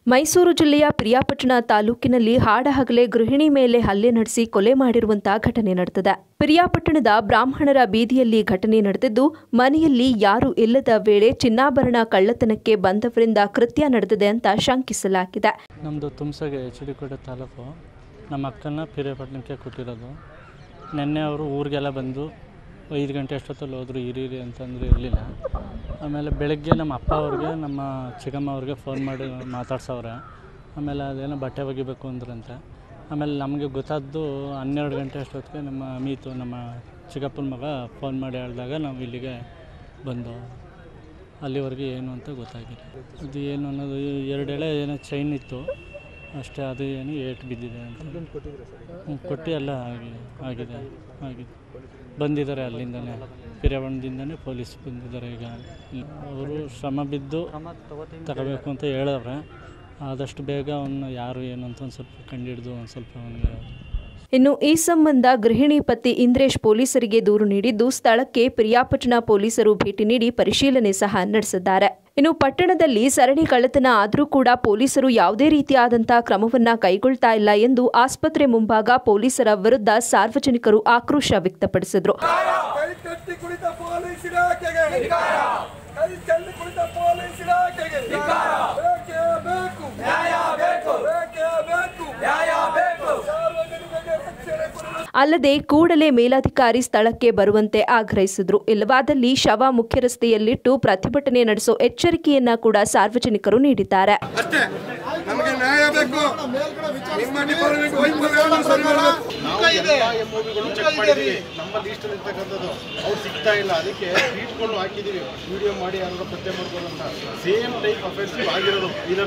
ಮೈಸೂರು ಜಿಲ್ಲೆಯ ಪಿರಿಯಾಪಟ್ಟಣ ತಾಲೂಕಿನಲ್ಲಿ ಹಾಡಹಗಲೇ ಗೃಹಿಣಿ ಮೇಲೆ ಹಲ್ಲೆ ನಡೆಸಿ ಕೊಲೆ ಮಾಡಿರುವಂತಹ ಘಟನೆ ನಡೆದಿದೆ ಪಿರಿಯಾಪಟ್ಟಣದ ಬ್ರಾಹ್ಮಣರ ಬೀದಿಯಲ್ಲಿ ಘಟನೆ ನಡೆದಿದ್ದು ಮನೆಯಲ್ಲಿ ಯಾರೂ ಇಲ್ಲದ ವೇಳೆ ಚಿನ್ನಾಭರಣ ಕಳ್ಳತನಕ್ಕೆ ಬಂದವರಿಂದ ಕೃತ್ಯ ನಡೆದಿದೆ ಅಂತ ಶಂಕಿಸಲಾಗಿದೆ ನಮ್ಮದು ತುಮ್ಸಗೆ ಎಚ್ ಡಿ ಕೋಟೆ ತಾಲೂಕು ನಮ್ಮ ಅಕ್ಕನ ಪಿರಿಯಾಪಟ್ಟಣಕ್ಕೆ ಕೊಟ್ಟಿರೋದು ನಿನ್ನೆ ಅವರು ಊರಿಗೆಲ್ಲ ಬಂದು ಐದು ಗಂಟೆ ಅಷ್ಟೊತ್ತಲ್ಲಿ ಹೋದ್ರು ಇರೀರಿ ಅಂತಂದ್ರೆ ಇರಲಿಲ್ಲ ಆಮೇಲೆ ಬೆಳಗ್ಗೆ ನಮ್ಮ ಅಪ್ಪ ಅವ್ರಿಗೆ ನಮ್ಮ ಚಿಕ್ಕಮ್ಮ ಅವ್ರಿಗೆ ಫೋನ್ ಮಾಡಿ ಮಾತಾಡ್ಸವ್ರೆ ಆಮೇಲೆ ಅದೇನೋ ಬಟ್ಟೆ ಒಗಿಬೇಕು ಅಂದ್ರಂತೆ ಆಮೇಲೆ ನಮಗೆ ಗೊತ್ತಾದ್ದು ಹನ್ನೆರಡು ಗಂಟೆ ಅಷ್ಟೊತ್ತಿಗೆ ನಮ್ಮ ಅಮೀತು ನಮ್ಮ ಚಿಕ್ಕಪ್ಪನ ಮಗ ಫೋನ್ ಮಾಡಿ ಹೇಳಿದಾಗ ನಾವು ಇಲ್ಲಿಗೆ ಬಂದು ಅಲ್ಲಿವರೆಗೆ ಏನು ಅಂತ ಗೊತ್ತಾಗಿಲ್ಲ ಅದು ಏನು ಅನ್ನೋದು ಎರಡೆಳೆ ಏನೋ ಚೈನ್ ಇತ್ತು ಅಷ್ಟೇ ಅದು ಏನು ಏಟು ಬಿದ್ದಿದೆ ಅಂತ ಹ್ಞೂ, ಕೊಟ್ಟು ಎಲ್ಲ ಆಗಿ ಆಗಿದೆ ಆಗಿದೆ ಬಂದಿದ್ದಾರೆ ಅಲ್ಲಿಂದನೇ ಪಿರಿಯಾವಣದಿಂದನೇ ಪೊಲೀಸ್ ಬಂದಿದ್ದಾರೆ ಈಗ ಅವರು ಶ್ರಮ ಬಿದ್ದು ತಗೋಬೇಕು ಅಂತ ಹೇಳವ್ರೆ ಆದಷ್ಟು ಬೇಗ ಅವನ್ನ ಯಾರು ಏನು ಅಂತ ಒಂದು ಸ್ವಲ್ಪ ಕಂಡಿಡಿದು ಒಂದು ಸ್ವಲ್ಪ ಅವನಿಗೆ ಇನ್ನು ಈ ಸಂಬಂಧ ಗೃಹಿಣಿ ಪತಿ ಇಂದ್ರೇಶ್ ಪೊಲೀಸರಿಗೆ ದೂರು ನೀಡಿದ್ದು ಸ್ಥಳಕ್ಕೆ ಪಿರಿಯಾಪಟ್ಟಣ ಪೊಲೀಸರು ಭೇಟಿ ನೀಡಿ ಪರಿಶೀಲನೆ ಸಹ ನಡೆಸಿದ್ದಾರೆ ಇನ್ನು ಪಟ್ಟಣದಲ್ಲಿ ಸರಣಿ ಕಳ್ಳತನ ಆದರೂ ಕೂಡ ಪೊಲೀಸರು ಯಾವುದೇ ರೀತಿಯಾದಂತಹ ಕ್ರಮವನ್ನ ಕೈಗೊಳ್ತಾ ಇಲ್ಲ ಎಂದು ಆಸ್ಪತ್ರೆ ಮುಂಭಾಗ ಪೊಲೀಸರ ವಿರುದ್ಧ ಸಾರ್ವಜನಿಕರು ಆಕ್ರೋಶ ವ್ಯಕ್ತಪಡಿಸಿದರು ಕೈ ಕಟ್ಟಿ ಕುಳಿತ ಪೊಲೀಸ್ ಇಲಾಖೆಗೆ ಕೈ ಚೆಲ್ಲಿ ಕುಳಿತ ಪೊಲೀಸ್ ಇಲಾಖೆಗೆ ಬೇಕೇ ಬೇಕು ನ್ಯಾಯ ಬೇಕು ಬೇಕೇ ಬೇಕು ನ್ಯಾಯ ಬೇಕು ಸಾರ್ವಜನಿಕರಿಗೆ ರಕ್ಷಣೆ ಕೊಡಲು ಅಲ್ಲದೆ ಕೂಡಲೇ ಮೇಲಾಧಿಕಾರಿ ಸ್ಥಳಕ್ಕೆ ಬರುವಂತೆ ಆಗ್ರಹಿಸಿದ್ರು ಇಲ್ಲವಾದಲ್ಲಿ ಶವ ಮುಖ್ಯ ರಸ್ತೆಯಲ್ಲಿಟ್ಟು ಪ್ರತಿಭಟನೆ ನಡೆಸೋ ಎಚ್ಚರಿಕೆಯನ್ನ ಕೂಡ ಸಾರ್ವಜನಿಕರು ನೀಡಿದ್ದಾರೆ ಅಷ್ಟೇ ನಮಗೆ ನ್ಯಾಯ ಬೇಕು ನಿಮ್ಮ ಡಿಪಾರ್ಟ್ಮೆಂಟ್ ವೈಫಲ್ಯವನ್ನು ಸರಿ ಮಾಡಬೇಕು ಚೆಕ್ ಮಾಡಿದೀವಿ ನಮ್ಮಲ್ಲಿ ಇಷ್ಟ ಇರ್ತಕ್ಕಂಥದ್ದು ಅವ್ರು ಸಿಗ್ತಾ ಇಲ್ಲ ಅದಕ್ಕೆ ಟ್ವೀಟ್ಗಳು ಹಾಕಿದೀವಿ ವಿಡಿಯೋ ಮಾಡಿ ಯಾರು ಪತ್ತೆ ಮಾಡ್ಬೋದು ಅಂತ ಸೇಮ್ ಟೈಪ್ ಅಫೆನ್ಸ್ ಆಗಿರೋದು ಇದರ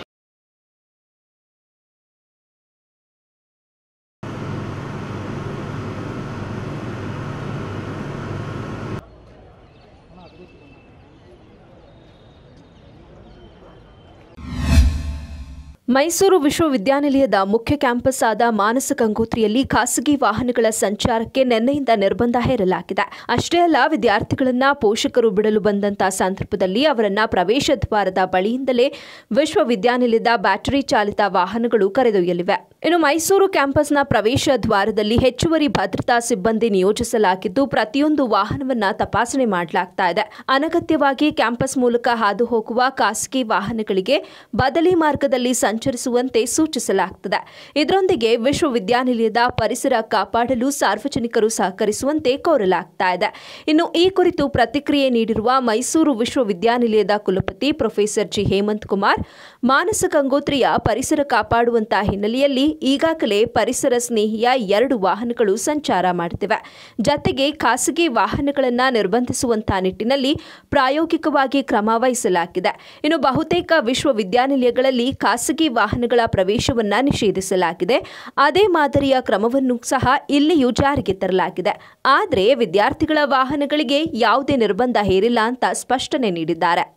ಮೈಸೂರು ವಿಶ್ವವಿದ್ಯಾನಿಲಯದ ಮುಖ್ಯ ಕ್ಯಾಂಪಸ್ ಆದ ಮಾನಸ ಗಂಗೋತ್ರಿಯಲ್ಲಿ ಖಾಸಗಿ ವಾಹನಗಳ ಸಂಚಾರಕ್ಕೆ ನಿನ್ನೆಯಿಂದ ನಿರ್ಬಂಧ ಹೇರಲಾಗಿದೆ ಅಷ್ಟೇ ಅಲ್ಲ ವಿದ್ಯಾರ್ಥಿಗಳನ್ನ ಪೋಷಕರು ಬಿಡಲು ಬಂದಂತ ಸಂದರ್ಭದಲ್ಲಿ ಅವರನ್ನ ಪ್ರವೇಶ ದ್ವಾರದ ಬಳಿಯಿಂದಲೇ ವಿಶ್ವವಿದ್ಯಾನಿಲಯದ ಬ್ಯಾಟರಿ ಚಾಲಿತ ವಾಹನಗಳು ಕರೆದೊಯ್ಯಲಿವೆ ಇನ್ನು ಮೈಸೂರು ಕ್ಯಾಂಪಸ್ನ ಪ್ರವೇಶ ದ್ವಾರದಲ್ಲಿ ಹೆಚ್ಚುವರಿ ಭದ್ರತಾ ಸಿಬ್ಬಂದಿ ನಿಯೋಜಿಸಲಾಗಿದ್ದು ಪ್ರತಿಯೊಂದು ವಾಹನವನ್ನ ತಪಾಸಣೆ ಮಾಡಲಾಗ್ತಾ ಇದೆ ಅನಗತ್ಯವಾಗಿ ಕ್ಯಾಂಪಸ್ ಮೂಲಕ ಹಾದು ಹೋಗುವ ಖಾಸಗಿ ವಾಹನಗಳಿಗೆ ಬದಲಿ ಮಾರ್ಗದಲ್ಲಿ ಸಂಚರಿಸುವಂತೆ ಸೂಚಿಸಲಾಗುತ್ತದೆ ಇದರೊಂದಿಗೆ ವಿಶ್ವವಿದ್ಯಾನಿಲಯದ ಪರಿಸರ ಕಾಪಾಡಲು ಸಾರ್ವಜನಿಕರು ಸಹಕರಿಸುವಂತೆ ಕೋರಲಾಗ್ತಾ ಇದೆ ಇನ್ನು ಈ ಕುರಿತು ಪ್ರತಿಕ್ರಿಯೆ ನೀಡಿರುವ ಮೈಸೂರು ವಿಶ್ವವಿದ್ಯಾನಿಲಯದ ಕುಲಪತಿ ಪ್ರೊಫೆಸರ್ ಜಿ ಹೇಮಂತ್ ಕುಮಾರ್ ಮಾನಸ ಗಂಗೋತ್ರಿಯ ಪರಿಸರ ಕಾಪಾಡುವಂತಹ ಹಿನ್ನೆಲೆಯಲ್ಲಿ ಈಗಾಗಲೇ ಪರಿಸರ ಸ್ನೇಹಿಯ ಎರಡು ವಾಹನಗಳು ಸಂಚಾರ ಮಾಡುತ್ತಿವೆ ಜತೆಗೆ ಖಾಸಗಿ ವಾಹನಗಳನ್ನು ನಿರ್ಬಂಧಿಸುವಂತಹ ನಿಟ್ಟಿನಲ್ಲಿ ಪ್ರಾಯೋಗಿಕವಾಗಿ ಕ್ರಮ ವಹಿಸಲಾಗಿದೆ ಇನ್ನು ಬಹುತೇಕ ವಿಶ್ವವಿದ್ಯಾನಿಲಯಗಳಲ್ಲಿ ಖಾಸಗಿ ವಾಹನಗಳ ಪ್ರವೇಶವನ್ನ ನಿಷೇಧಿಸಲಾಗಿದೆ ಅದೇ ಮಾದರಿಯ ಕ್ರಮವನ್ನು ಸಹ ಇಲ್ಲಿಯೂ ಜಾರಿಗೆ ತರಲಾಗಿದೆ ಆದರೆ ವಿದ್ಯಾರ್ಥಿಗಳ ವಾಹನಗಳಿಗೆ ಯಾವುದೇ ನಿರ್ಬಂಧ ಹೇರಿಲ್ಲ ಅಂತ ಸ್ಪಷ್ಟನೆ ನೀಡಿದ್ದಾರೆ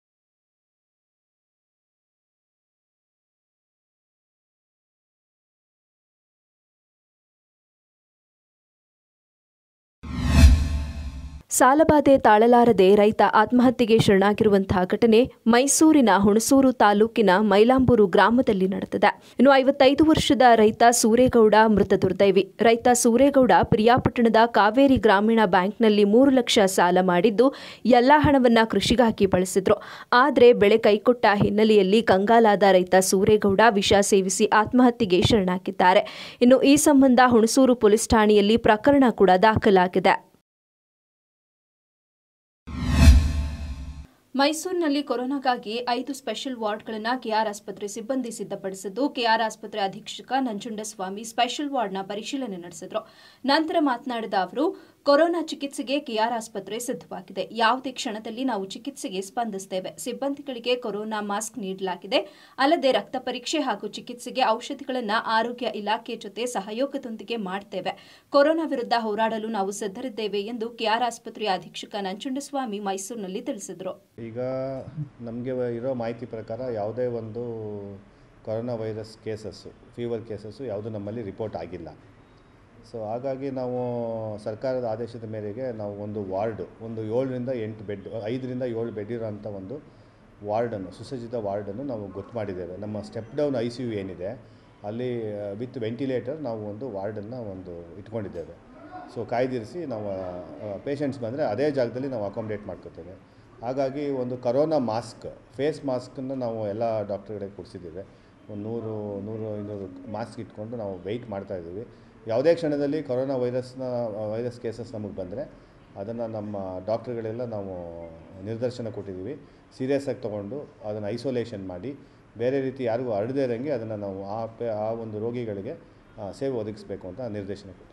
ಸಾಲಬಾಧೆ ತಾಳಲಾರದೆ ರೈತ ಆತ್ಮಹತ್ಯೆಗೆ ಶರಣಾಗಿರುವಂತಹ ಘಟನೆ ಮೈಸೂರಿನ ಹುಣಸೂರು ತಾಲೂಕಿನ ಮೈಲಾಂಬೂರು ಗ್ರಾಮದಲ್ಲಿ ನಡೆದಿದೆ ಇನ್ನು ಐವತ್ತೈದು ವರ್ಷದ ರೈತ ಸೂರೇಗೌಡ ಮೃತ ದುರ್ದೈವಿ ರೈತ ಸೂರೇಗೌಡ ಪ್ರಿಯಾಪಟ್ಟಣದ ಕಾವೇರಿ ಗ್ರಾಮೀಣ ಬ್ಯಾಂಕ್ನಲ್ಲಿ ಮೂರು ಲಕ್ಷ ಸಾಲ ಮಾಡಿದ್ದು ಎಲ್ಲಾ ಹಣವನ್ನ ಕೃಷಿಗಾಗಿ ಬಳಸಿದ್ರು ಆದರೆ ಬೆಳೆ ಕೈಕೊಟ್ಟ ಹಿನ್ನೆಲೆಯಲ್ಲಿ ಕಂಗಾಲಾದ ರೈತ ಸೂರೇಗೌಡ ವಿಷ ಸೇವಿಸಿ ಆತ್ಮಹತ್ಯೆಗೆ ಶರಣಾಗಿದ್ದಾರೆ ಇನ್ನು ಈ ಸಂಬಂಧ ಹುಣಸೂರು ಪೊಲೀಸ್ ಠಾಣೆಯಲ್ಲಿ ಪ್ರಕರಣ ಕೂಡ ದಾಖಲಾಗಿದೆ ಮೈಸೂರಿನಲ್ಲಿ ಕೊರೋನಾಗಾಗಿ ಐದು ಸ್ಪೆಷಲ್ ವಾರ್ಡ್ಗಳನ್ನು ಕೆಆರ್ ಆಸ್ಪತ್ರೆ ಸಿಬ್ಬಂದಿ ಸಿದ್ಧಪಡಿಸಿದ್ದು ಕೆಆರ್ ಆಸ್ಪತ್ರೆ ಅಧೀಕ್ಷಕ ನಂಜುಂಡಸ್ವಾಮಿ ಸ್ಪೆಷಲ್ ವಾರ್ಡ್ನ ಪರಿಶೀಲನೆ ನಡೆಸಿದರು ನಂತರ ಮಾತನಾಡಿದ ಅವರು ಕೊರೋನಾ ಚಿಕಿತ್ಸೆಗೆ ಕೆಆರ್ ಆಸ್ಪತ್ರೆ ಸಿದ್ಧವಾಗಿದೆ ಯಾವುದೇ ಕ್ಷಣದಲ್ಲಿ ನಾವು ಚಿಕಿತ್ಸೆಗೆ ಸ್ಪಂದಿಸುತ್ತೇವೆ ಸಿಬ್ಬಂದಿಗಳಿಗೆ ಕೊರೋನಾ ಮಾಸ್ಕ್ ನೀಡಲಾಗಿದೆ ಅಲ್ಲದೆ ರಕ್ತ ಪರೀಕ್ಷೆ ಹಾಗೂ ಚಿಕಿತ್ಸೆಗೆ ಔಷಧಿಗಳನ್ನು ಆರೋಗ್ಯ ಇಲಾಖೆ ಜೊತೆ ಸಹಯೋಗದೊಂದಿಗೆ ಮಾಡ್ತೇವೆ ಕೊರೋನಾ ವಿರುದ್ಧ ಹೋರಾಡಲು ನಾವು ಸಿದ್ಧರಿದ್ದೇವೆ ಎಂದು ಕೆಆರ್ ಆಸ್ಪತ್ರೆಯ ಅಧೀಕ್ಷಕ ನಂಜುಂಡಸ್ವಾಮಿ ಮೈಸೂರಿನಲ್ಲಿ ತಿಳಿಸಿದರು ಈಗ ನಮಗೆ ಇರೋ ಮಾಹಿತಿ ಪ್ರಕಾರ ಯಾವುದೇ ಒಂದು corona virus cases fever cases ಯಾವುದು ನಮ್ಮಲ್ಲಿ ರಿಪೋರ್ಟ್ ಆಗಿಲ್ಲ ಸೊ ಹಾಗಾಗಿ ನಾವು ಸರ್ಕಾರದ ಆದೇಶದ ಮೇರೆಗೆ ನಾವು ಒಂದು ವಾರ್ಡು ಒಂದು ಏಳರಿಂದ ಎಂಟು ಬೆಡ್ ಐದರಿಂದ ಏಳು ಬೆಡ್ ಇರೋಂಥ ಒಂದು ವಾರ್ಡನ್ನು ಸುಸಜ್ಜಿತ ವಾರ್ಡನ್ನು ನಾವು ಗೊತ್ತು ಮಾಡಿದ್ದೇವೆ ನಮ್ಮ step down I C U ಏನಿದೆ ಅಲ್ಲಿ ವಿತ್ ವೆಂಟಿಲೇಟರ್ ನಾವು ಒಂದು ವಾರ್ಡನ್ನು ಒಂದು ಇಟ್ಕೊಂಡಿದ್ದೇವೆ ಸೊ ಕಾಯ್ದಿರಿಸಿ ನಾವು ಪೇಷಂಟ್ಸ್ ಬಂದರೆ ಅದೇ ಜಾಗದಲ್ಲಿ ನಾವು ಅಕಾಮಿಡೇಟ್ ಮಾಡ್ಕೋತೇವೆ ಹಾಗಾಗಿ ಒಂದು ಕರೋನಾ ಮಾಸ್ಕ್ ಫೇಸ್ ಮಾಸ್ಕನ್ನು ನಾವು ಎಲ್ಲ ಡಾಕ್ಟರ್ಗಳಿಗೆ ಕೊಡಿಸಿದ್ದೇವೆ ಒಂದು ನೂರು ನೂರು ಇನ್ನೂರು ಮಾಸ್ಕ್ ಇಟ್ಕೊಂಡು ನಾವು ವೆಯ್ಟ್ ಮಾಡ್ತಾ ಇದ್ದೀವಿ ಯಾವುದೇ ಕ್ಷಣದಲ್ಲಿ ಕೊರೋನಾ ವೈರಸ್ನ ವೈರಸ್ ಕೇಸಸ್ ನಮಗೆ ಬಂದರೆ ಅದನ್ನು ನಮ್ಮ ಡಾಕ್ಟ್ರುಗಳೆಲ್ಲ ನಾವು ನಿರ್ದೇಶನ ಕೊಟ್ಟಿದ್ದೀವಿ ಸೀರಿಯಸ್ ಆಗಿ ತೊಗೊಂಡು ಅದನ್ನು ಐಸೋಲೇಷನ್ ಮಾಡಿ ಬೇರೆ ರೀತಿ ಯಾರಿಗೂ ಹರಡದೇ ಇರೋಂಗೆ ಅದನ್ನು ನಾವು ಆ ಪೇ ಆ ಒಂದು ರೋಗಿಗಳಿಗೆ ಆ, ಸೇವೆ ಒದಗಿಸ್ಬೇಕು ಅಂತ ನಿರ್ದೇಶನ ಕೊಟ್ಟಿದ್ದೀವಿ